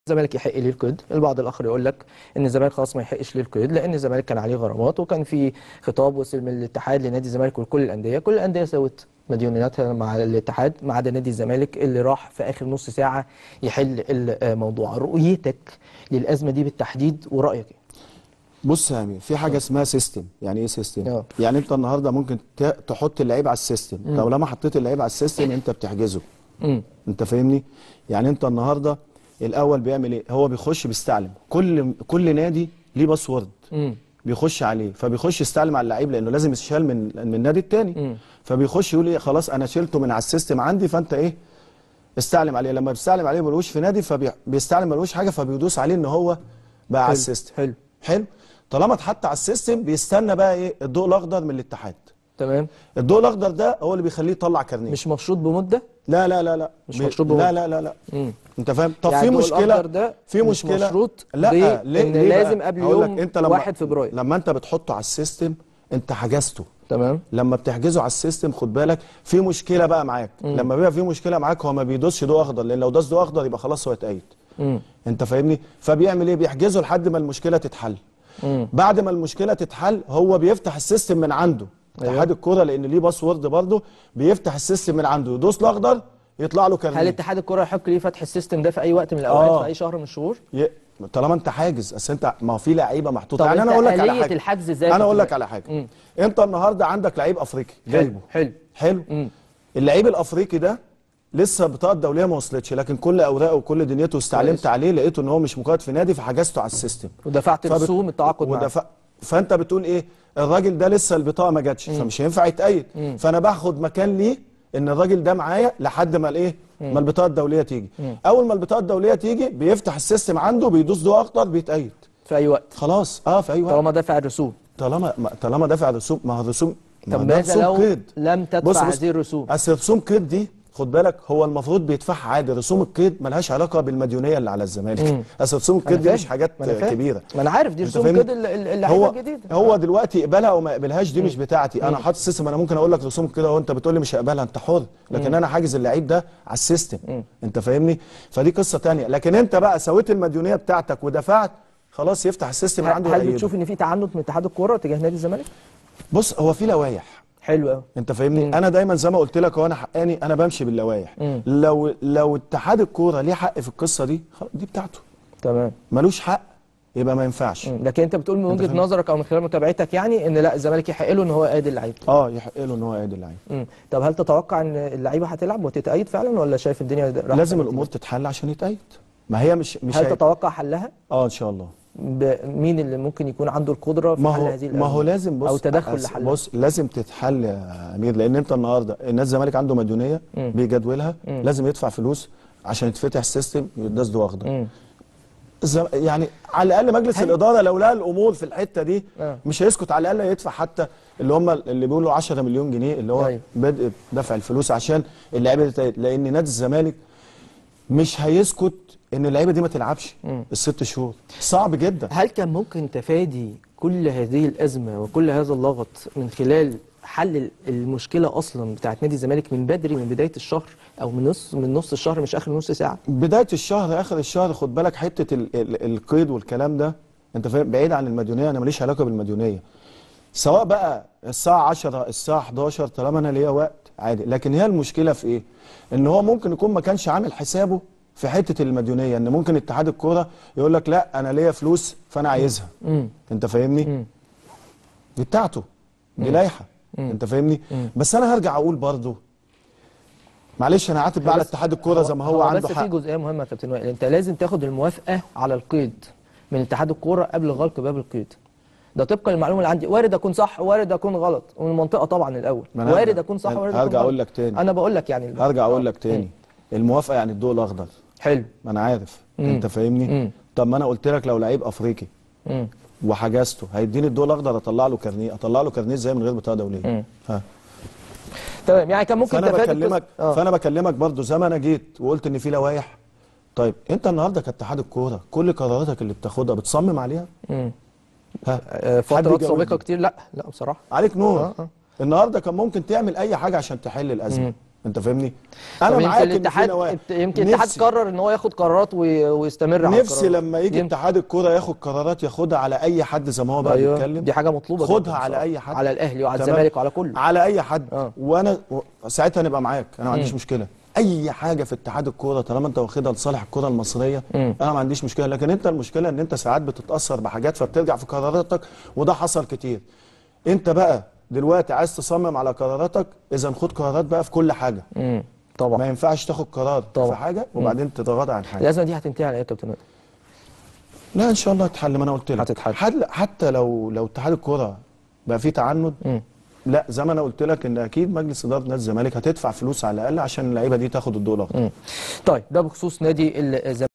الزمالك يحق ليه القيد البعض الاخر يقول لك ان الزمالك خلاص ما يحقش ليه القيد لان الزمالك كان عليه غرامات وكان في خطاب وصل من الاتحاد لنادي الزمالك ولكل الانديه كل الانديه سوت مديونياتها مع الاتحاد ما عدا نادي الزمالك اللي راح في اخر نص ساعه يحل الموضوع رؤيتك للازمه دي بالتحديد ورايك ايه بص يا امير في حاجه اسمها سيستم يعني ايه سيستم آه. يعني انت النهارده ممكن ت- تحط اللعيب على السيستم لو لما حطيت اللعيب على السيستم انت بتحجزه امم انت فاهمني يعني انت النهارده الاول بيعمل ايه هو بيخش بيستعلم كل كل نادي ليه باسورد امم بيخش عليه فبيخش يستعلم على اللعيب لانه لازم يشال من من النادي التاني مم. فبيخش يقول ايه خلاص انا شلته من على السيستم عندي فانت ايه استعلم عليه لما بيستعلم عليه ملوش في نادي فبيستعلم ملوش حاجه فبيدوس عليه ان هو بقى على حلو، السيستم حلو. حلو طالما اتحط على السيستم بيستنى بقى ايه الضوء الاخضر من الاتحاد تمام الضوء الاخضر ده هو اللي بيخليه يطلع كارنيه مش مشروط بمده لا لا لا لا مش بي- مشروط لا بمدة. لا لا لا امم انت فاهم طب يعني في الضوء مشكله الأخضر ده في مش مشكله مشروط لا بإيه؟ ليه إن ليه لازم بقى؟ قبل هقول يوم لك انت لما 1 فبراير. لما انت بتحطه على السيستم انت حجزته تمام لما بتحجزه على السيستم خد بالك في مشكله بقى معاك لما بيبقى في مشكله معاك هو ما بيدوسش ضوء اخضر لان لو داس ضوء اخضر يبقى خلاص هو اتقيد امم انت فاهمني فبيعمل ايه بيحجزه لحد ما المشكله تتحل امم بعد ما المشكله تتحل هو بيفتح السيستم من عنده أيوة. اتحاد الكوره لان ليه باسورد برضه بيفتح السيستم من عنده يدوس الاخضر يطلع له هل كارنيه اتحاد الكره يحق ليه فتح السيستم ده في اي وقت من الاوقات آه. في اي شهر من الشهور ي... طالما انت حاجز اصل انت ما هو في لعيبه محطوطه طب يعني انت انا اقول لك على آلية حاجه الحجز ازاي انا في اقول لك الدوري؟ على حاجه مم. انت النهارده عندك لعيب افريقي جايبه حلو حلو مم. اللعيب الافريقي ده لسه البطاقه الدوليه ما وصلتش لكن كل اوراقه وكل دنيته استعلمت كويس. عليه لقيته ان هو مش مقيد في نادي فحجزته على السيستم ودفعت فبت- رسوم التعاقد معاه ودفع فانت بتقول ايه الراجل ده لسه البطاقه ما جاتش فمش هينفع يتقيد فانا باخد مكان ليه ان الراجل ده معايا لحد ما الايه ما البطاقه الدوليه تيجي اول ما البطاقه الدوليه تيجي بيفتح السيستم عنده بيدوس ضوء اخضر بيتقيد في اي وقت خلاص اه في اي وقت طالما دفع الرسوم طالما ما- طالما دافع رسوم ما هو الرسوم ما طب هو ده ماذا رسوم لو قيد. لم تدفع بص بص هذه الرسوم اصل رسوم قيد دي خد بالك هو المفروض بيدفعها عادي رسوم القيد ملهاش علاقه بالمديونيه اللي على الزمالك اصل رسوم أنا القيد دي فاهم. مش حاجات ما أنا فاهم. كبيره ما انا عارف دي أنت رسوم فاهمني؟ كده ال- ال- اللعيبه هو الجديده هو دلوقتي يقبلها او ما يقبلهاش دي مش بتاعتي انا حاطط السيستم انا ممكن اقول لك رسوم كده وانت بتقول لي مش هقبلها انت حر لكن انا حاجز اللعيب ده على السيستم انت فاهمني فدي قصه تانية لكن انت بقى سويت المديونيه بتاعتك ودفعت خلاص يفتح السيستم عنده هل يقيده. بتشوف ان في تعنت من اتحاد الكوره تجاه نادي الزمالك؟ بص هو في لوائح حلو قوي انت فاهمني انا دايما زي ما قلت لك هو انا حقاني انا بمشي باللوائح مم. لو لو اتحاد الكوره ليه حق في القصه دي خلاص دي بتاعته تمام ملوش حق يبقى ما ينفعش مم. لكن انت بتقول من وجهه فاهم؟ نظرك او من خلال متابعتك يعني ان لا الزمالك يحق له ان هو يقاد اللعيب اه يحق له ان هو يقعد اللعيب مم. طب هل تتوقع ان اللعيبه هتلعب وتتأيد فعلا ولا شايف الدنيا رايحة لازم في الامور تتحل عشان يتأيد ما هي مش مش هل هي- تتوقع حلها؟ اه ان شاء الله ب- مين اللي ممكن يكون عنده القدره في ما حل هو هذه ما هو الأزمة؟ لازم بص او تدخل أس- لحلها بص لازم تتحل يا امير لان انت النهارده النادي الزمالك عنده مديونيه مم. بيجدولها مم. لازم يدفع فلوس عشان يتفتح السيستم يداس ضوء اخضر مم. الزم... يعني على الاقل مجلس هل- الاداره لو لقى الامور في الحته دي آه. مش هيسكت على الاقل يدفع حتى اللي هم اللي بيقولوا 10 مليون جنيه اللي هو أيوة. بدء دفع الفلوس عشان اللعيبه دي تتأيد. لان نادي الزمالك مش هيسكت ان اللعيبه دي ما تلعبش مم. الست شهور صعب جدا هل كان ممكن تفادي كل هذه الأزمة وكل هذا اللغط من خلال حل المشكلة أصلا بتاعت نادي الزمالك من بدري من بداية الشهر أو من نص من نص الشهر مش آخر نص ساعة؟ بدايه الشهر اخر الشهر خد بالك حته ال... ال... القيد والكلام ده انت فاهم بعيد عن المديونيه انا ماليش علاقه بالمديونيه سواء بقى الساعه 10 الساعه 11 طالما انا ليا وقت عادي لكن هي المشكله في ايه ان هو ممكن يكون ما كانش عامل حسابه في حته المديونيه ان ممكن اتحاد الكوره يقول لك لا انا ليا فلوس فانا عايزها امم انت فاهمني مم. دي بتاعته دي لائحه انت فاهمني بس انا هرجع اقول برضو معلش انا عاتب بقى على بس اتحاد الكوره زي ما هو, عنده بس في حق جزئية مهمة يا كابتن وائل أنت لازم تاخد الموافقة على القيد من اتحاد الكورة قبل غلق باب القيد ده طبقا للمعلومة اللي عندي وارد أكون صح وارد أكون غلط ومن المنطقة طبعا الأول ما أنا وارد هرجع- أكون صح وارد أكون هرجع غلط أقول لك تاني. أنا بقول لك يعني هرجع اقول لك تاني الموافقه يعني الضوء الاخضر حلو ما انا عارف مم. انت فاهمني مم. طب ما انا قلت لك لو لعيب افريقي مم. وحجزته هيديني الضوء الاخضر اطلع له كارنيه اطلع له كارنيه ازاي من غير بطاقه دوليه مم. ها تمام يعني كان ممكن فانا تفادي بكلمك القصة- آه. فانا بكلمك برضو زي ما انا جيت وقلت ان في لوائح طيب انت النهارده كاتحاد الكوره كل قراراتك اللي بتاخدها بتصمم عليها مم. ها آه، حد فترات يجاوبني؟ سابقه كتير لا لا بصراحه عليك نور آه، آه. النهارده كان ممكن تعمل اي حاجه عشان تحل الازمه مم. انت فاهمني طب انا يمكن معاك ان في الاتحاد نوايا يمكن الاتحاد نفسي- قرر ان هو ياخد قرارات وي- ويستمر على نفسي القرارات. لما يجي يمكن. اتحاد الكوره ياخد قرارات ياخدها على اي حد زي ما هو بقى ايوه بيتكلم دي حاجه مطلوبه خدها جداً على بصراحة. اي حد على الاهلي وعلى تمام؟ الزمالك وعلى كله على اي حد آه. وانا و- ساعتها نبقى معاك انا ما عنديش مم. مشكله اي حاجه في اتحاد الكوره طالما انت واخدها لصالح الكوره المصريه مم. انا ما عنديش مشكله لكن انت المشكله ان انت ساعات بتتاثر بحاجات فبترجع في قراراتك وده حصل كتير انت بقى دلوقتي عايز تصمم على قراراتك اذا خد قرارات بقى في كل حاجه امم ما طبعا ينفعش تاخد قرار طبعا. في حاجه وبعدين تتغاضى عن حاجه الازمه دي هتنتهي على ايه يا كابتن وائل؟ لا ان شاء الله هتحل ما انا قلت لك هتتحل. حل- حتى لو لو اتحاد الكوره بقى فيه تعنت مم. لا زي ما انا قلت لك ان اكيد مجلس اداره نادي الزمالك هتدفع فلوس على الاقل عشان اللعيبه دي تاخد الدور الاخضر مم. طيب ده بخصوص نادي الزمالك